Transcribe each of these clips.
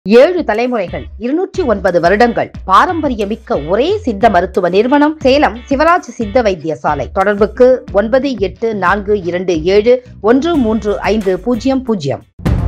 ஏழு தலைமுறைகள் இருநூற்றி ஒன்பது வருடங்கள் பாரம்பரியமிக்க ஒரே சித்த மருத்துவ நிறுவனம் சேலம் சிவராஜ் சித்த வைத்தியசாலை தொடர்புக்கு ஒன்பது எட்டு நான்கு இரண்டு ஏழு ஒன்று மூன்று ஐந்து பூஜ்ஜியம் பூஜ்ஜியம்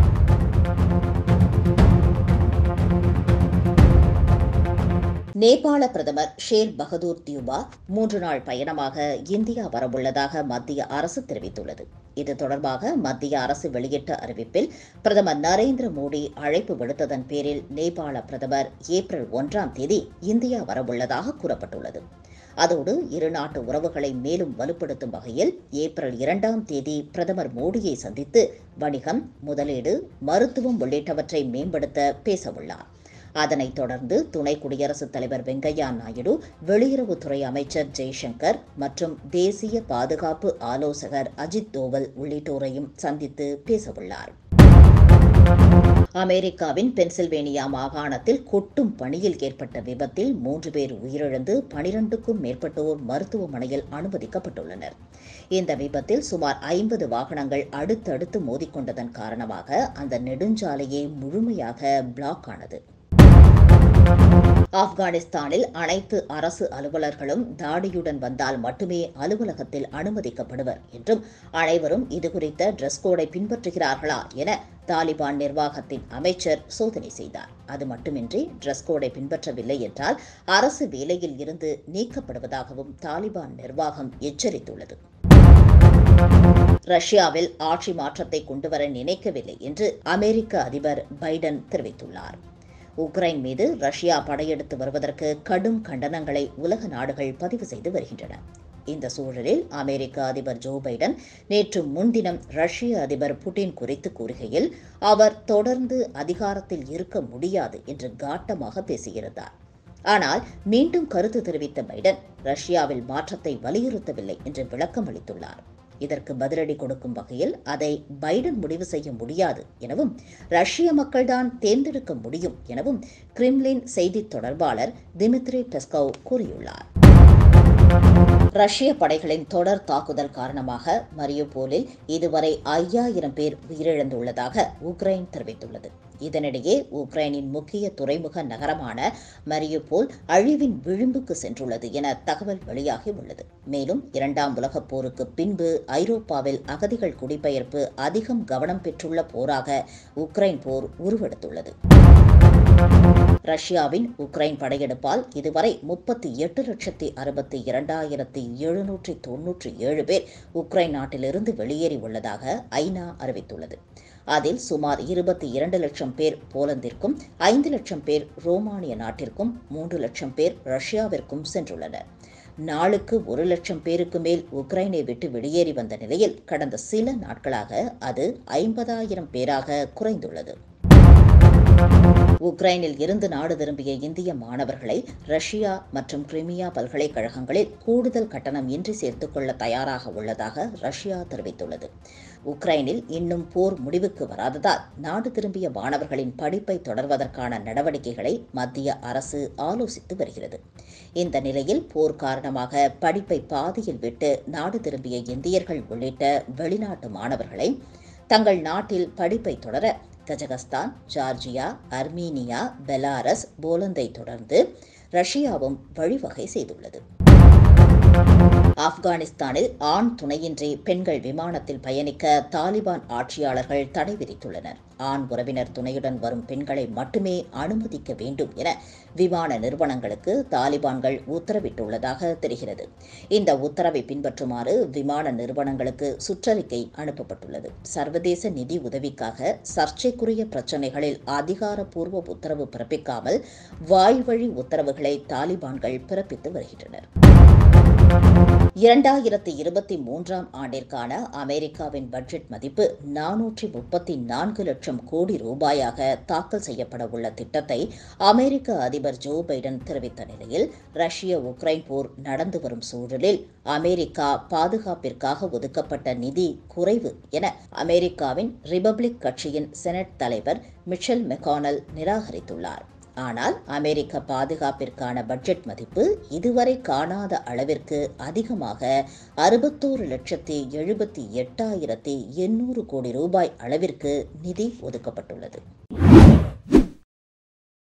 நேபாள பிரதமர் ஷேர் பகதூர் தியூபா மூன்று நாள் பயணமாக இந்தியா வரவுள்ளதாக மத்திய அரசு தெரிவித்துள்ளது இது தொடர்பாக மத்திய அரசு வெளியிட்ட அறிவிப்பில் பிரதமர் நரேந்திர மோடி அழைப்பு விடுத்ததன் பேரில் நேபாள பிரதமர் ஏப்ரல் ஒன்றாம் தேதி இந்தியா வரவுள்ளதாக கூறப்பட்டுள்ளது அதோடு இரு நாட்டு உறவுகளை மேலும் வலுப்படுத்தும் வகையில் ஏப்ரல் இரண்டாம் தேதி பிரதமர் மோடியை சந்தித்து வணிகம் முதலீடு மருத்துவம் உள்ளிட்டவற்றை மேம்படுத்த பேசவுள்ளார் அதனைத் தொடர்ந்து துணை குடியரசுத் தலைவர் வெங்கையா நாயுடு வெளியுறவுத்துறை அமைச்சர் ஜெய்சங்கர் மற்றும் தேசிய பாதுகாப்பு ஆலோசகர் அஜித் தோவல் உள்ளிட்டோரையும் சந்தித்து பேசவுள்ளார் அமெரிக்காவின் பென்சில்வேனியா மாகாணத்தில் கொட்டும் பணியில் ஏற்பட்ட விபத்தில் மூன்று பேர் உயிரிழந்து பனிரெண்டுக்கும் மேற்பட்டோர் மருத்துவமனையில் அனுமதிக்கப்பட்டுள்ளனர் இந்த விபத்தில் சுமார் ஐம்பது வாகனங்கள் அடுத்தடுத்து மோதிக்கொண்டதன் காரணமாக அந்த நெடுஞ்சாலையே முழுமையாக பிளாக் ஆனது ஆப்கானிஸ்தானில் அனைத்து அரசு அலுவலர்களும் தாடியுடன் வந்தால் மட்டுமே அலுவலகத்தில் அனுமதிக்கப்படுவர் என்றும் அனைவரும் இதுகுறித்த டிரெஸ் கோடை பின்பற்றுகிறார்களா என தாலிபான் நிர்வாகத்தின் அமைச்சர் சோதனை செய்தார் அது மட்டுமின்றி டிரெஸ் கோடை பின்பற்றவில்லை என்றால் அரசு வேலையில் இருந்து நீக்கப்படுவதாகவும் தாலிபான் நிர்வாகம் எச்சரித்துள்ளது ரஷ்யாவில் ஆட்சி மாற்றத்தை கொண்டுவர நினைக்கவில்லை என்று அமெரிக்க அதிபர் பைடன் தெரிவித்துள்ளார் உக்ரைன் மீது ரஷ்யா படையெடுத்து வருவதற்கு கடும் கண்டனங்களை உலக நாடுகள் பதிவு செய்து வருகின்றன இந்த சூழலில் அமெரிக்க அதிபர் ஜோ பைடன் நேற்று முன்தினம் ரஷ்ய அதிபர் புட்டின் குறித்து கூறுகையில் அவர் தொடர்ந்து அதிகாரத்தில் இருக்க முடியாது என்று காட்டமாக பேசியிருந்தார் ஆனால் மீண்டும் கருத்து தெரிவித்த பைடன் ரஷ்யாவில் மாற்றத்தை வலியுறுத்தவில்லை என்று விளக்கம் அளித்துள்ளார் இதற்கு பதிலடி கொடுக்கும் வகையில் அதை பைடன் முடிவு செய்ய முடியாது எனவும் ரஷ்ய மக்கள்தான் தேர்ந்தெடுக்க முடியும் எனவும் கிரிம்லின் செய்தித் தொடர்பாளர் திமித்ரி பெஸ்கவ் கூறியுள்ளார் ரஷ்ய படைகளின் தொடர் தாக்குதல் காரணமாக மரியுபோலில் இதுவரை ஐயாயிரம் பேர் உயிரிழந்துள்ளதாக உக்ரைன் தெரிவித்துள்ளது இதனிடையே உக்ரைனின் முக்கிய துறைமுக நகரமான மரியுபோல் அழிவின் விளிம்புக்கு சென்றுள்ளது என தகவல் வெளியாகி உள்ளது மேலும் இரண்டாம் உலகப் போருக்கு பின்பு ஐரோப்பாவில் அகதிகள் குடிபெயர்ப்பு அதிகம் கவனம் பெற்றுள்ள போராக உக்ரைன் போர் உருவெடுத்துள்ளது ரஷ்யாவின் உக்ரைன் படையெடுப்பால் இதுவரை முப்பத்தி எட்டு லட்சத்தி அறுபத்தி இரண்டாயிரத்தி எழுநூற்றி தொன்னூற்றி ஏழு பேர் உக்ரைன் நாட்டிலிருந்து வெளியேறி உள்ளதாக ஐநா அறிவித்துள்ளது அதில் சுமார் இருபத்தி இரண்டு லட்சம் பேர் போலந்திற்கும் ஐந்து லட்சம் பேர் ரோமானிய நாட்டிற்கும் மூன்று லட்சம் பேர் ரஷ்யாவிற்கும் சென்றுள்ளனர் நாளுக்கு ஒரு லட்சம் பேருக்கு மேல் உக்ரைனை விட்டு வெளியேறி வந்த நிலையில் கடந்த சில நாட்களாக அது ஐம்பதாயிரம் பேராக குறைந்துள்ளது உக்ரைனில் இருந்து நாடு திரும்பிய இந்திய மாணவர்களை ரஷ்யா மற்றும் கிரிமியா பல்கலைக்கழகங்களில் கூடுதல் கட்டணம் இன்றி சேர்த்துக் கொள்ள தயாராக உள்ளதாக ரஷ்யா தெரிவித்துள்ளது உக்ரைனில் இன்னும் போர் முடிவுக்கு வராததால் நாடு திரும்பிய மாணவர்களின் படிப்பை தொடர்வதற்கான நடவடிக்கைகளை மத்திய அரசு ஆலோசித்து வருகிறது இந்த நிலையில் போர் காரணமாக படிப்பை பாதியில் விட்டு நாடு திரும்பிய இந்தியர்கள் உள்ளிட்ட வெளிநாட்டு மாணவர்களை தங்கள் நாட்டில் படிப்பை தொடர கஜகஸ்தான் ஜார்ஜியா அர்மீனியா பெலாரஸ் போலந்தை தொடர்ந்து ரஷ்யாவும் வழிவகை செய்துள்ளது ஆப்கானிஸ்தானில் ஆண் துணையின்றி பெண்கள் விமானத்தில் பயணிக்க தாலிபான் ஆட்சியாளர்கள் தடை விதித்துள்ளனர் ஆண் உறவினர் துணையுடன் வரும் பெண்களை மட்டுமே அனுமதிக்க வேண்டும் என விமான நிறுவனங்களுக்கு தாலிபான்கள் உத்தரவிட்டுள்ளதாக தெரிகிறது இந்த உத்தரவை பின்பற்றுமாறு விமான நிறுவனங்களுக்கு சுற்றறிக்கை அனுப்பப்பட்டுள்ளது சர்வதேச நிதி உதவிக்காக சர்ச்சைக்குரிய பிரச்சினைகளில் அதிகாரப்பூர்வ உத்தரவு பிறப்பிக்காமல் வாய்வழி உத்தரவுகளை தாலிபான்கள் பிறப்பித்து வருகின்றனர் இரண்டாயிரத்தி இருபத்தி மூன்றாம் ஆண்டிற்கான அமெரிக்காவின் பட்ஜெட் மதிப்பு நானூற்றி முப்பத்தி நான்கு லட்சம் கோடி ரூபாயாக தாக்கல் செய்யப்பட உள்ள திட்டத்தை அமெரிக்க அதிபர் ஜோ பைடன் தெரிவித்த நிலையில் ரஷ்ய உக்ரைன் போர் நடந்து வரும் சூழலில் அமெரிக்கா பாதுகாப்பிற்காக ஒதுக்கப்பட்ட நிதி குறைவு என அமெரிக்காவின் ரிபப்ளிக் கட்சியின் செனட் தலைவர் மிச்சல் மெக்கானல் நிராகரித்துள்ளார் ஆனால் அமெரிக்க பாதுகாப்பிற்கான பட்ஜெட் மதிப்பு இதுவரை காணாத அளவிற்கு அதிகமாக அறுபத்தோரு லட்சத்தி எழுபத்தி எட்டாயிரத்தி எண்ணூறு கோடி ரூபாய் அளவிற்கு நிதி ஒதுக்கப்பட்டுள்ளது